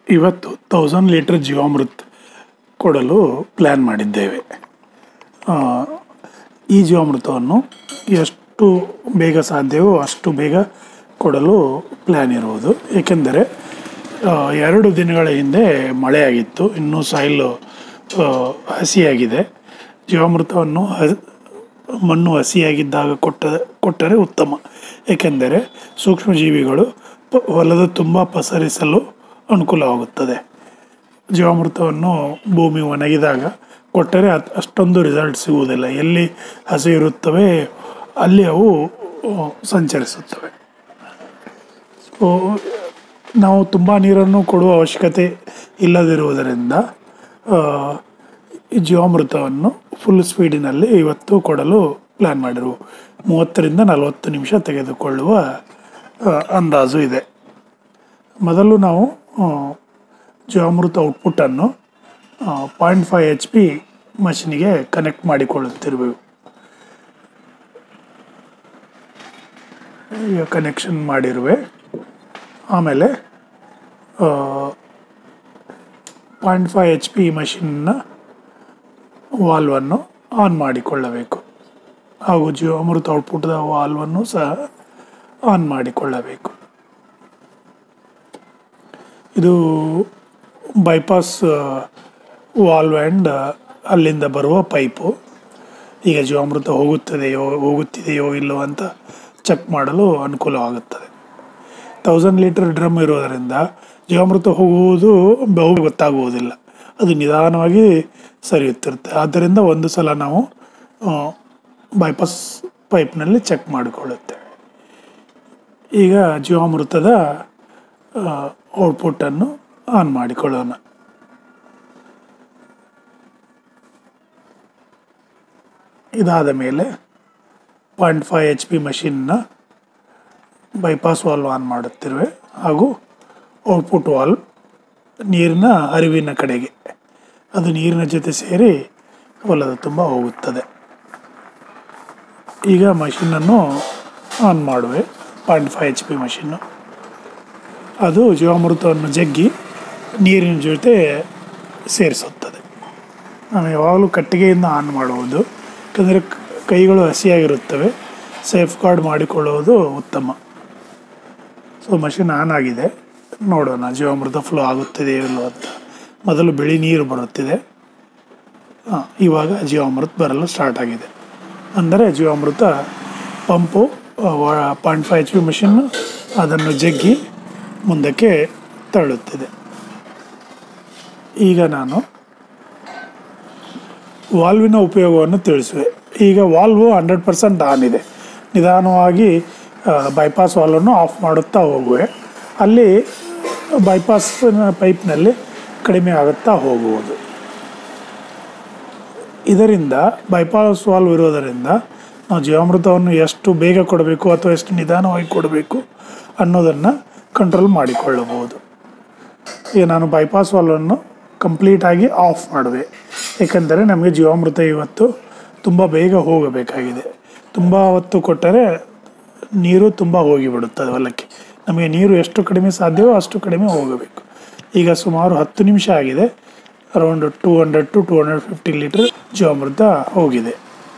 ಇವತ್ತು thousand litre ಜೀವಾಮೃತ್ ಕೊಡಲು plan ಮಾಡಿದ್ದೇವೆ ಆ, ಈ ಜೀವಾಮೃತವನ್ನು ಎಷ್ಟು ಬೇಗ ಸಾಧ್ಯವೋ ಅಷ್ಟು ಬೇಗ ಕೊಡಲು ಪ್ಲ್ಯಾನ್ ಇರುವುದು ಏಕೆಂದರೆ ಆ, ಎರಡು ದಿನಗಳ ಹಿಂದೆ ಮಳೆಯಾಗಿತ್ತು ಇನ್ನೂ ಸಾಯಿಲು ಆ, ಹಸಿಯಾಗಿದೆ ಜೀವಾಮೃತವನ್ನು ಹ ಮಣ್ಣು ಹಸಿಯಾಗಿದ್ದಾಗ ಕೊಟ್ಟ ಕೊಟ್ಟರೆ ಉತ್ತಮ ಏಕೆಂದರೆ ಸೂಕ್ಷ್ಮಜೀವಿಗಳು ಪ- ಹೊಲದ ತುಂಬ ಪಸರಿಸಲು ಅನುಕೂಲವಾಗುತ್ತದೆ ಜೀವಾಮೃತವನ್ನು ಭೂಮಿ ಒಣಗಿದಾಗ ಕೊಟ್ಟರೆ ಅತ್- ಅಷ್ಟೊಂದು ರಿಸಲ್ಟ್ ಸಿಗುವುದಿಲ್ಲ ಎಲ್ಲಿ ಹಸಿ ಇರುತ್ತವೆ ಅಲ್ಲಿ ಅವು ಆ, ಸಂಚರಿಸುತ್ತವೆ ಸೊ ನಾವು ತುಂಬ ನೀರನ್ನು ಕೊಡುವ ಅವಶ್ಯಕತೆ ಇಲ್ಲದಿರುವುದರಿಂದ ಆ, ಈ ಜೀವಾಮೃತವನ್ನು ಫುಲ್ ಸ್ಪೀಡಿನಲ್ಲಿ ಇವತ್ತು ಕೊಡಲು ಪ್ಲ್ಯಾನ್ ಮಾಡಿರು ಮೂವತ್ತರಿಂದ ನಲವತ್ತು ನಿಮಿಷ ತೆಗೆದುಕೊಳ್ಳುವ ಆ, ಅಂದಾಜು ಇದೆ ಮೊದಲು ನಾವು ಆ, ಜೀವಾಮೃತ ಔಟ್ಪುಟ್ಟನ್ನು ಪಾಯಿಂಟ್ ಫೈವ್ ಎಚ್ ಪಿ ಮಷಿನಿಗೆ ಕನೆಕ್ಟ್ ಮಾಡಿಕೊಳ್ಳುತ್ತಿರುವೆವು ಈಗ ಕನೆಕ್ಷನ್ ಮಾಡಿರುವೆ ಆಮೇಲೆ ಪಾಯಿಂಟ್ ಫೈವ್ ಎಚ್ ಪಿ ಮಷಿನ್ನ ವಾಲ್ವನ್ನು ಆನ್ ಮಾಡಿಕೊಳ್ಳಬೇಕು ಹಾಗೂ ಜೀವಾಮೃತ ಔಟ್ಪುಟ್ದ ವಾಲ್ವನ್ನು ಸಹ ಆನ್ ಮಾಡಿಕೊಳ್ಳಬೇಕು ಇದು ಬೈಪಾಸ್ ವಾಲ್ವ್ ಆ್ಯಂಡ್ ಅಲ್ಲಿಂದ ಬರುವ ಪೈಪು ಈಗ ಜೀವಾಮೃತ ಹೋಗುತ್ತದೆಯೋ ಹೋಗುತ್ತಿದೆಯೋ ಇಲ್ಲವೋ ಅಂತ ಚೆಕ್ ಮಾಡಲು ಅನುಕೂಲವಾಗುತ್ತದೆ ತೌಸಂಡ್ ಲೀಟರ್ ಡ್ರಮ್ ಇರೋದರಿಂದ ಜೀವಾಮೃತ ಹೋಗುವುದು ಬಹು ಗೊತ್ತಾಗುವುದಿಲ್ಲ ಅದು ನಿಧಾನವಾಗಿ ಸರಿಯುತ್ತಿರುತ್ತೆ ಆದ್ದರಿಂದ ಒಂದು ಸಲ ನಾವು ಬೈಪಾಸ್ ಪೈಪ್ನಲ್ಲಿ ಚೆಕ್ ಮಾಡಿಕೊಳ್ಳುತ್ತೇವೆ ಈಗ ಜೀವಾಮೃತದ ಔಟ್ಪುಟ್ಟನ್ನು ಆನ್ ಮಾಡಿಕೊಳ್ಳೋಣ ಇದಾದ ಮೇಲೆ ಪಾಯಿಂಟ್ ಫೈವ್ ಎಚ್ ಪಿ ಮಷಿನ್ನ ಬೈಪಾಸ್ ವಾಲ್ವ್ ಆನ್ ಮಾಡುತ್ತಿರುವೆ ಹಾಗೂ ಔಟ್ಪುಟ್ ವಾಲ್ವ್ ನೀರಿನ ಹರಿವಿನ ಕಡೆಗೆ ಅದು ನೀರಿನ ಜೊತೆ ಸೇರಿ ಹೊಲದ ತುಂಬ ಹೋಗುತ್ತದೆ ಈಗ ಮಷಿನನ್ನು ಆನ್ ಮಾಡುವೆ ಪಾಯಿಂಟ್ ಫೈವ್ ಎಚ್ ಪಿ ಮಷಿನ್ನು ಅದು ಜೀವಾಮೃತವನ್ನು ಜಗ್ಗಿ ನೀರಿನ ಜೊತೆ ಸೇರಿಸುತ್ತದೆ ನಾವು ಯಾವಾಗಲೂ ಕಟ್ಟಿಗೆಯಿಂದ ಆನ್ ಮಾಡುವುದು ಯಾಕಂದರೆ ಕೈಗಳು ಹಸಿಯಾಗಿರುತ್ತವೆ ಸೇಫ್ ಗಾರ್ಡ್ ಮಾಡಿಕೊಳ್ಳುವುದು ಉತ್ತಮ ಸೊ ಮಷಿನ್ ಆನ್ ಆಗಿದೆ ನೋಡೋಣ ಜೀವಾಮೃತ ಫ್ಲೋ ಆಗುತ್ತಿದೆಯೋ ಇಲ್ಲೋ ಅಂತ ಮೊದಲು ಬಿಳಿ ನೀರು ಬರುತ್ತಿದೆ ಹಾಂ ಇವಾಗ ಜೀವಾಮೃತ ಬರಲು ಸ್ಟಾರ್ಟ್ ಆಗಿದೆ ಅಂದರೆ ಜೀವಾಮೃತ pump point five H P ಮಿಷಿನ್ನು ಅದನ್ನು ಜಗ್ಗಿ ಮುಂದಕ್ಕೆ ತಳ್ಳುತ್ತಿದೆ ಈಗ ನಾನು ವಾಲ್ವಿನ ಉಪಯೋಗವನ್ನು ತಿಳಿಸುವೆ ಈಗ ವಾಲ್ವು ಹಂಡ್ರೆಡ್ ಪರ್ಸೆಂಟ್ ಆನ್ ಇದೆ ನಿಧಾನವಾಗಿ ಬೈಪಾಸ್ ವಾಲ್ವನ್ನು ಆಫ್ ಮಾಡುತ್ತಾ ಹೋಗುವೆ ಅಲ್ಲಿ ಬೈಪಾಸ್ ಪೈಪ್ನಲ್ಲಿ ಕಡಿಮೆ ಆಗುತ್ತಾ ಹೋಗುವುದು ಇದರಿಂದ ಬೈಪಾಸ್ ವಾಲ್ವ್ ಇರೋದರಿಂದ ನಾವು ಜೀವಾಮೃತವನ್ನು ಎಷ್ಟು ಬೇಗ ಕೊಡಬೇಕು ಅಥವಾ ಎಷ್ಟು ನಿಧಾನವಾಗಿ ಕೊಡಬೇಕು ಅನ್ನೋದನ್ನು ಕಂಟ್ರೋಲ್ ಮಾಡಿಕೊಳ್ಳಬಹುದು ಈಗ ನಾನು ಬೈಪಾಸ್ ವಾಲ್ವನ್ನು ಕಂಪ್ಲೀಟಾಗಿ ಆಫ್ ಮಾಡಿದೆ ಏಕೆಂದರೆ ನಮಗೆ ಜೀವಾಮೃತ ಇವತ್ತು ತುಂಬ ಬೇಗ ಹೋಗಬೇಕಾಗಿದೆ ತುಂಬ ಹೊತ್ತು ಕೊಟ್ಟರೆ ನೀರು ತುಂಬ ಹೋಗಿಬಿಡುತ್ತದೆ ಹೊಲಕ್ಕೆ ನಮಗೆ ನೀರು ಎಷ್ಟು ಕಡಿಮೆ ಸಾಧ್ಯವೋ ಅಷ್ಟು ಕಡಿಮೆ ಹೋಗಬೇಕು ಈಗ ಸುಮಾರು ಹತ್ತು ನಿಮಿಷ ಆಗಿದೆ around two hundred to two hundred fifty litre ಜೀವಾಮೃತ ಹೋಗಿದೆ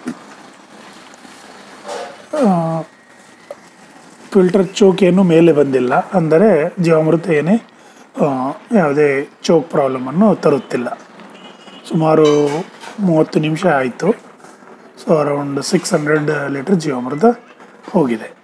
ಫಿಲ್ಟರ್ ಚೋಕ್ ಏನು ಮೇಲೆ ಬಂದಿಲ್ಲ ಅಂದರೆ ಜೀವಾಮೃತ ಏನೇ ಆ, ಯಾವುದೇ ಚೋಕ್ ಪ್ರಾಬ್ಲಮನ್ನು ತರುತ್ತಿಲ್ಲ ಸುಮಾರು ಮೂವತ್ತು ನಿಮಿಷ ಆಯಿತು so around six hundred litre ಜೀವಾಮೃತ ಹೋಗಿದೆ